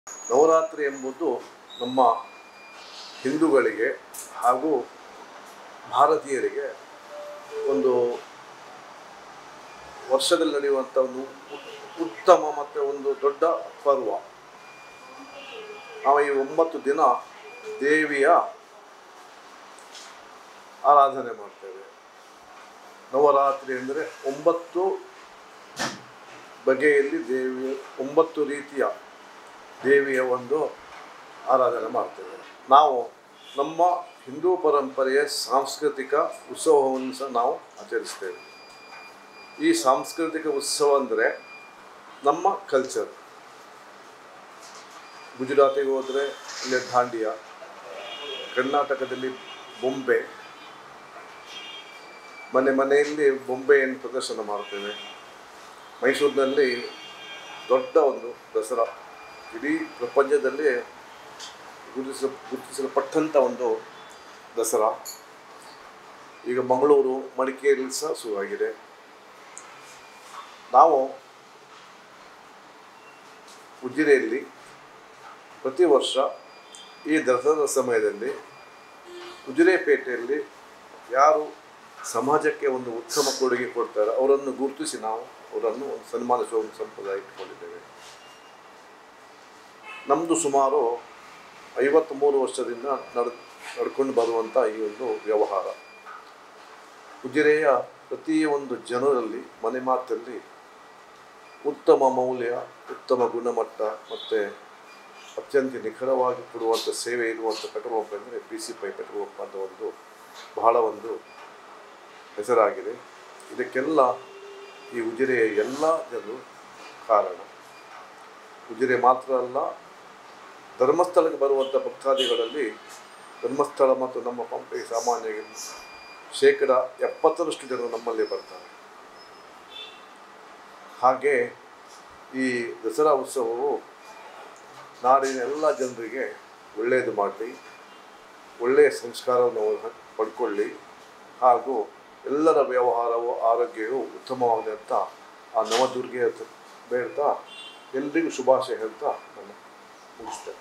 ನವರಾತ್ರಿ ಎಂಬುದು ನಮ್ಮ ಹಿಂದೂಗಳಿಗೆ ಹಾಗೂ ಭಾರತೀಯರಿಗೆ ಒಂದು ವರ್ಷದಲ್ಲಿ ನಡೆಯುವಂಥ ಒಂದು ಉತ್- ಉತ್ತಮ ಮತ್ತು ಒಂದು ದೊಡ್ಡ ಪರ್ವ ನಾವು ಈ ಒಂಬತ್ತು ದಿನ ದೇವಿಯ ಆರಾಧನೆ ಮಾಡ್ತೇವೆ ನವರಾತ್ರಿ ಅಂದರೆ ಒಂಬತ್ತು ಬಗೆಯಲ್ಲಿ ದೇವಿಯ ಒಂಬತ್ತು ರೀತಿಯ ದೇವಿಯ ಒಂದು ಆರಾಧನೆ ಮಾಡ್ತೇವೆ ನಾವು ನಮ್ಮ ಹಿಂದೂ ಪರಂಪರೆಯ ಸಾಂಸ್ಕೃತಿಕ ಉತ್ಸವವನ್ನು ಸಹ ನಾವು ಆಚರಿಸ್ತೇವೆ ಈ ಸಾಂಸ್ಕೃತಿಕ ಉತ್ಸವ ಅಂದರೆ ನಮ್ಮ ಕಲ್ಚರ್ ಗುಜರಾತಿಗೆ ಹೋದರೆ ಇಲ್ಲಿ ದಾಂಡಿಯ ಕರ್ನಾಟಕದಲ್ಲಿ ಬೊಂಬೆ ಮನೆ ಮನೆಯಲ್ಲಿ ಬೊಂಬೆಯನ್ನು ಪ್ರದರ್ಶನ ಮಾಡ್ತೇವೆ ಮೈಸೂರಿನಲ್ಲಿ ದೊಡ್ಡ ಒಂದು ದಸರಾ ಇಡೀ ಪ್ರಪಂಚದಲ್ಲಿ ಗುರುತಿಸ ಗುರುತಿಸಲ್ಪಟ್ಟಂಥ ಒಂದು ದಸರಾ ಈಗ ಮಂಗಳೂರು ಮಡಿಕೇರಿಯಲ್ಲಿ ಸಹ ಶುರುವಾಗಿದೆ ನಾವು ಉಜಿರೆಯಲ್ಲಿ ಪ್ರತಿ ವರ್ಷ ಈ ದಸರಾ ಸಮಯದಲ್ಲಿ ಉಜಿರೆಪೇಟೆಯಲ್ಲಿ ಯಾರು ಸಮಾಜಕ್ಕೆ ಒಂದು ಉತ್ತಮ ಕೊಡುಗೆ ಕೊಡ್ತಾರೆ ಅವರನ್ನು ಗುರುತಿಸಿ ನಾವು ಅವರನ್ನು ಒಂದು ಸನ್ಮಾನಿಸುವ ಒಂದು ಸಂಪ್ರದಾಯ ಇಟ್ಕೊಂಡಿದ್ದೇವೆ ನಮ್ಮದು ಸುಮಾರು ಐವತ್ತ್ಮೂರು ವರ್ಷದಿಂದ ನಡ್ ನಡ್ಕೊಂಡು ಬರುವಂಥ ಈ ಒಂದು ವ್ಯವಹಾರ ಉಜಿರೆಯ ಪ್ರತಿಯೊಂದು ಜನರಲ್ಲಿ ಮನೆ ಮಾತಲ್ಲಿ ಉತ್ತಮ ಮೌಲ್ಯ ಉತ್ತಮ ಗುಣಮಟ್ಟ ಮತ್ತು ಅತ್ಯಂತ ನಿಖರವಾಗಿ ಕೊಡುವಂಥ ಸೇವೆ ಇರುವಂಥ ಪೆಟ್ರೋಲ್ ಪಂಪ್ ಅಂದರೆ P C Pai petrol pump ಅಂತ ಒಂದು ಬಹಳ ಒಂದು ಹೆಸರಾಗಿದೆ ಇದಕ್ಕೆಲ್ಲ ಈ ಉಜಿರೆಯ ಎಲ್ಲ ಜನರು ಕಾರಣ ಉಜಿರೆ ಮಾತ್ರ ಅಲ್ಲ ಧರ್ಮಸ್ಥಳಕ್ಕೆ ಬರುವಂಥ ಭಕ್ತಾದಿಗಳಲ್ಲಿ ಧರ್ಮಸ್ಥಳ ಮತ್ತು ನಮ್ಮ ಪಂಪೆಗೆ ಸಾಮಾನ್ಯ ಶೇಕಡ ಎಪ್ಪತ್ತರಷ್ಟು ಜನರು ನಮ್ಮಲ್ಲಿ ಬರ್ತಾರೆ ಹಾಗೆ ಈ ದಸರಾ ಉತ್ಸವವು ನಾಡಿನ ಎಲ್ಲ ಜನರಿಗೆ ಒಳ್ಳೆಯದು ಮಾಡಲಿ ಒಳ್ಳೆಯ ಸಂಸ್ಕಾರವನ್ನು ಹ- ಪಡ್ಕೊಳ್ಳಿ ಹಾಗೂ ಎಲ್ಲರ ವ್ಯವಹಾರವು ಆರೋಗ್ಯವು ಉತ್ತಮವಾಗಲಿ ಅಂತ ಆ ನವದುರ್ಗೆ ಹತ್ರ ಬೇಡ್ತಾ ಎಲ್ರಿಗೂ ಶುಭಾಶಯ ಹೇಳ್ತಾ ನಾನು ಮುಗಿಸ್ತೇನೆ